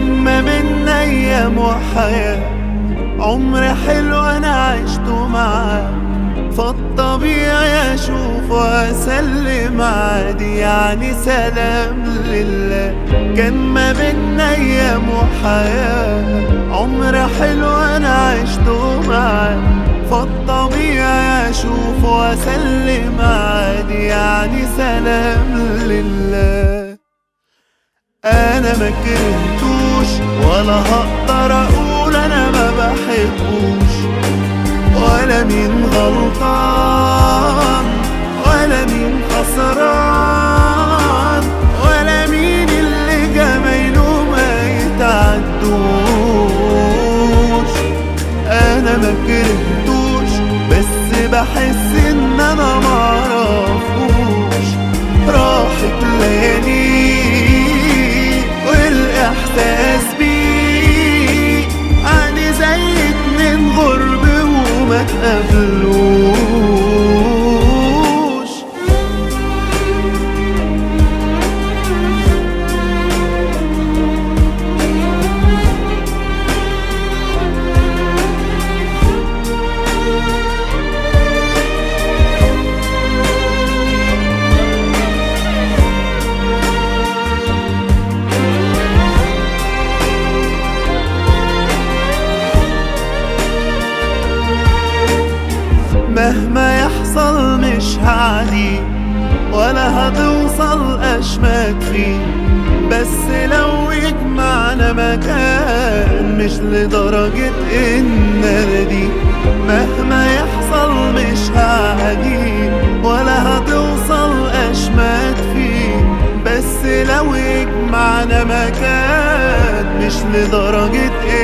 كان ما بين ايام وحياة عمر حلو انا عشته معاه فالطبيعي اشوف واسلم عادي يعني سلام لله كان ما بين ايام وحياة عمر حلو انا عشته معاه فالطبيعي اشوف واسلم عادي يعني سلام لله انا ما كرهتوش ولا هقدر اقول انا ما بحبوش ولا مين غلطان ولا مين خسران ولا مين اللي جمايله ما يتعدوش انا ما كرهتوش بس بحس ان انا معرفوش راحت ليالي والاحساس بيه يعني زي اتنين غرب وما تقابلوش مهما يحصل مش هعدي ولا هتوصل أشماك فيه بس لو يجمعنا مكان مش لدرجة إن دي مهما يحصل مش هعدي ولا هتوصل أشماك فيه بس لو يجمعنا مكان مش لدرجة